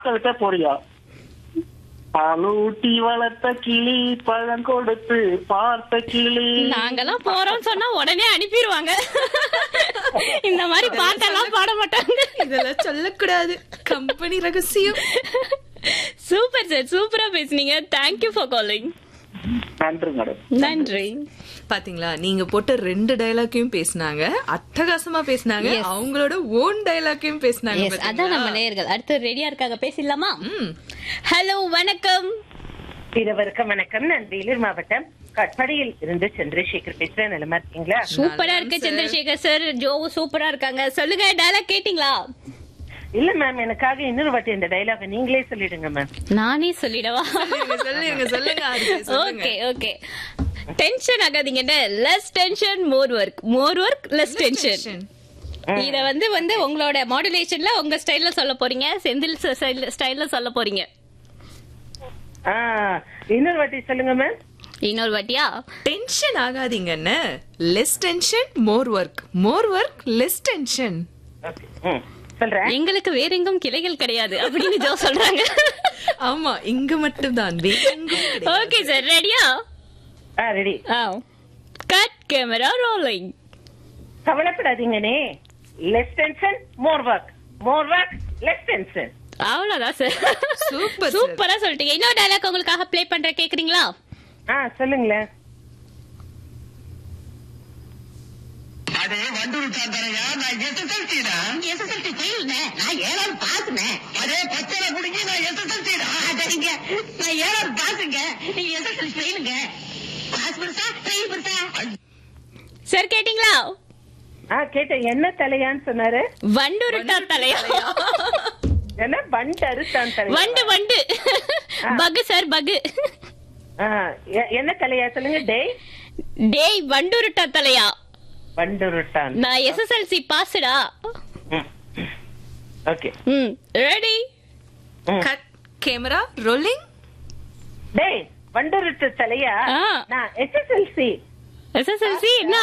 கவிதை போறியா பாலூட்டி வளர்த்த கிளி பழம் கொடுத்து பார்த்த கிளி நாங்கெல்லாம் போறோம்னு சொன்னா உடனே அனுப்பிடுவாங்க இந்த மாதிரி பாட்டெல்லாம் பாட மாட்டாங்க இதெல்லாம் சொல்லக்கூடாது கம்பெனி ரகசியம் சூப்பர் சார் சூப்பரா பேசுனீங்க தேங்க்யூ ஃபார் காலிங் நன்றி மேடம் நன்றி பாத்தீங்களா நீங்க போட்ட ரெண்டு டயலாக்கையும் பேசுனாங்க அட்டகாசமா பேசுனாங்க Yes. அவங்களோட ஓன் டயலாக்கையும் பேசுனாங்க எஸ் அதான் நம்ம நேயர்கள் அடுத்து ரெடியா இருக்காங்க பேசிடலாமா ம். ஹலோ வணக்கம் இருவருக்கும் வணக்கம் நான் வேலூர் மாவட்டம் கட்படியில் இருந்து சந்திரசேகர் பேசுறேன் நிலமா இருக்கீங்களா சூப்பரா இருக்கு சந்திரசேகர் சார் ஜோவும் சூப்பரா இருக்காங்க சொல்லுங்க டயலாக் கேட்டிங்களா இல்ல மேம் எனக்காக இன்னொரு வாட்டி இந்த டைலாக நீங்களே சொல்லிடுங்க மேம் நானே சொல்லிடவா சொல்லுங்க, சொல்லுங்க சொல்லுங்க ஆர்ஜே, சொல்லுங்க ஓகே ஓகே டென்ஷன் ஆகாதீங்க less tension more work more work less tension இத வந்து வந்து உங்களோட மாடுலேஷன்ல உங்க ஸ்டைல்ல சொல்ல போறீங்க செந்தில் ஸ்டைல்ல சொல்ல போறீங்க ஆ இன்னொரு வாட்டி சொல்லுங்க மேம் இன்னொரு வாட்டியா டென்ஷன் ஆகாதீங்கன்னு less tension more work more work less tension okay ம் சொல்றேன் எங்களுக்கு வேற எங்கும் கிளைகள் கிடையாது அப்படின்னு ஜோ சொல்றாங்க ஆமா இங்க மட்டும் தான் ஓகே சார் ரெடியா ஆ ரெடி கட் கேமரா ரோலிங் கவலைப்படாதீங்கனே less tension more work more work less tension அவ்வளவுதான் சார் Super, sir. சூப்பரா சொல்லிட்டீங்க இன்னொரு டயலாக் உங்களுக்காக ப்ளே பண்ற கேக்குறீங்களா ஆ சொல்லுங்களேன் அடே வண்டூருட்டான் தரையா நான் எஸ்எஸ்எல்சிடா எஸ்எஸ்எல்சி ஃபெயில்னே நான் ஏழாவது பாஸ்னே அடே பச்சளை குடிங்கி நான் எஸ்எஸ்எல்சிடா சரிங்க நான் ஏழாவது பாஸுங்க நீங்க எஸ்எஸ்எல்சி ஃபெயிலுங்க பாஸ் பெருசா ஃபெயில் பெருசா சார் கேட்டீங்களா ஆ கேட்டேன் என்ன தலையான்னு சொன்னாரு வண்டுருட்டா தலையா என்ன வண்டு அறுத்தான் தலையா வண்டு வண்டு பகு சார் பகு ஆ, எ- என்ன தலையா சொல்லுங்க டேய் டேய் வண்டுருட்டா தலையா வண்டுருட்டான் நான் எஸ்எஸ்எல்சி பாஸ்டா ஓகே ம் ரெடி கட் கேமரா ரோலிங் டேய் வண்டுருட்டு தலையா ஆ. நான் எஸ்எஸ்எல்சி எஸ்எஸ்எல்சி என்ன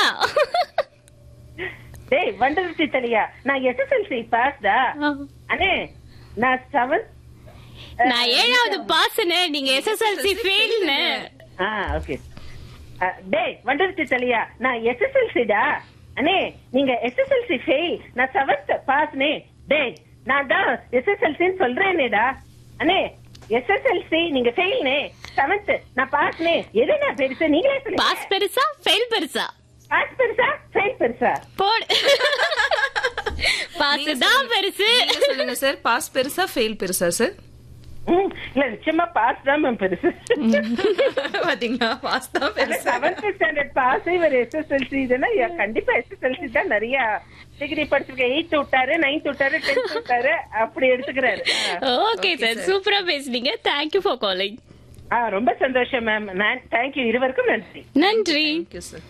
டேய் வண்டுருட்டு தலையா நான் எஸ்எஸ்எல்சி பாஸ்டா அண்ணே நான் செவன்த் நான் ஏழாவது பாஸ்னு நீங்க எஸ்எஸ்எல்சி ஃபெயில்னு ஆ ஓகே டேய் வண்டுருட்டு தலையா நான் எஸ்எஸ்எல்சிடா அண்ணே நீங்க எஸ்எஸ்எல்சி ஃபெயில் நான் செவன்த் பாஸ்னே டேய் நான் தான் எஸ்எஸ்எல்சின்னு சொல்றேனேடா அண்ணே எஸ்எஸ்எல்சி நீங்க ஃபெயில்னே செவன்த் நான் பாஸ்னே எது நான் பெருசு நீங்களே சொல்லுங்க பாஸ் பெருசா ஃபெயில் பெருசா பாஸ் பெருசா ஃபெயில் பெருசா போடு பாஸ் தான் பெருசு நீங்க சொல்லுங்க சார் பாஸ் பெருசா ஃபெயில் பெருசா சார் ம், இல்ல நிச்சயமா பாஸ் தான் மேம் பெருசு பாத்தீங்களா பாஸ் தான் பெருசா செவன்த் ஸ்டாண்டர்ட் பாஸ் இவர் எஸ்எஸ்எல்சி இதுன்னா யா, கண்டிப்பா எஸ்எஸ்எல்சி தான் நிறைய டிகிரி படிச்சிருக்கேன் எயித் விட்டாரு நைன்த் விட்டாரு டென்த் விட்டாரு அப்படி எடுத்துக்கிறாரு ஆ. ஓகே சார் சூப்பரா பேசுனீங்க தேங்க்யூ ஃபார் காலிங் ஆ ரொம்ப சந்தோஷம் மேம் நான் தேங்க்யூ இருவருக்கும் நன்றி நன்றி தேங்க்யூ சார்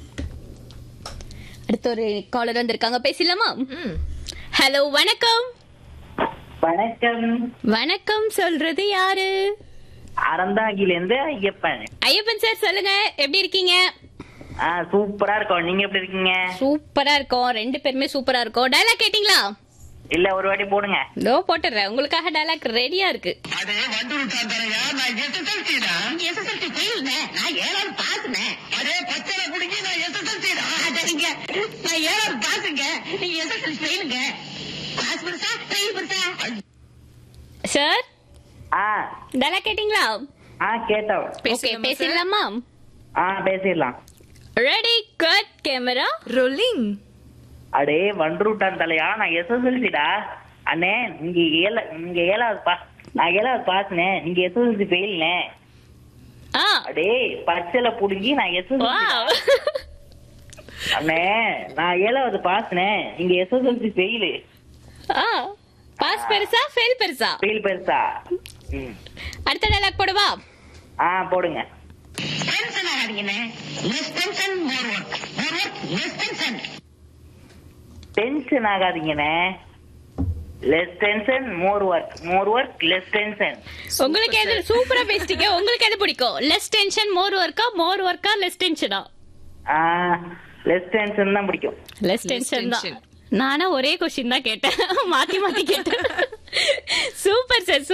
அடுத்த ஒரு காலர் வந்திருக்காங்க பேசலாமா ம் ஹலோ வணக்கம் வணக்கம் வணக்கம் சொல்றது யாரு அறந்தாங்கில இருந்து ஐயப்பன் ஐயப்பன் சார் சொல்லுங்க எப்படி இருக்கீங்க ஆ சூப்பரா இருக்கும் நீங்க எப்படி இருக்கீங்க சூப்பரா இருக்கோம் ரெண்டு பேருமே சூப்பரா இருக்கோம் டயலாக் கேட்டிங்களா இல்ல ஒரு வாட்டி போடுங்க லோ போட்டுறேன் உங்களுக்காக டயலாக் ரெடியா இருக்கு அடே வண்டூருட்டான் தரையா நான் எஸ்எஸ்எல்சிடா எஸ்எஸ்எல்சி ஃபெயில்னே நான் ஏழாவது பாஸ்னே அடே பச்சளை குடிங்கி நான் எஸ்எஸ்எல்சிடா சரிங்க நான் ஏழாவது பாஸுங்க நீங்க எஸ்எஸ்எல்சி ஃபெயிலுங்க பாஸ் பெருசா ஃபெயில் பெருசா சார் ஆ டயலாக் கேட்டிங்களா ஆ கேட்டோம் ஓகே பேசலாமா, sir? பேசிடலாமா ஆ பேசிடலாம் ரெடி கட் கேமரா ரோலிங் அடே வண்டூட்டான் தலையா நான் எஸ்எஸ்எல்சிடா அண்ணே நீங்க ஏழ நீங்க ஏழாவது பா நான் ஏழாவது பாஸ்னே நீங்க எஸ்எஸ்எல்சி ஃபெயில்னே ஆ அடே பச்சளை புடுங்கி நான் எஸ்எஸ்எல்சி வாவ் அண்ணே நான் ஏழாவது பாஸ்னே நீங்க எஸ்எஸ்எல்சி ஃபெயிலு ஆ பாஸ் பெருசா ஃபெயில் பெருசா ஃபெயில் பெருசா ம் அடுத்த டயலாக் போடுவா ஆ போடுங்க டென்ஷன் ஆகாதீங்கண்ணே less tension more work more work less tension tension ஆகாதீங்கண்ணே less tension more work more work less tension உங்களுக்கு எது சூப்பரா பேசிட்டீங்க உங்களுக்கு எது பிடிக்கும் லெஸ் டென்ஷன் மோர் ஒர்க்கா மோர் ஒர்க்கா லெஸ் டென்ஷனா லெஸ் டென்ஷன் தான் பிடிக்கும் லெஸ் டென்ஷன் தான் நானா ஒரே கொஸ்டின் தான் கேட்டேன் மாத்தி மாத்தி கேட்டேன் சூப்பர் சார்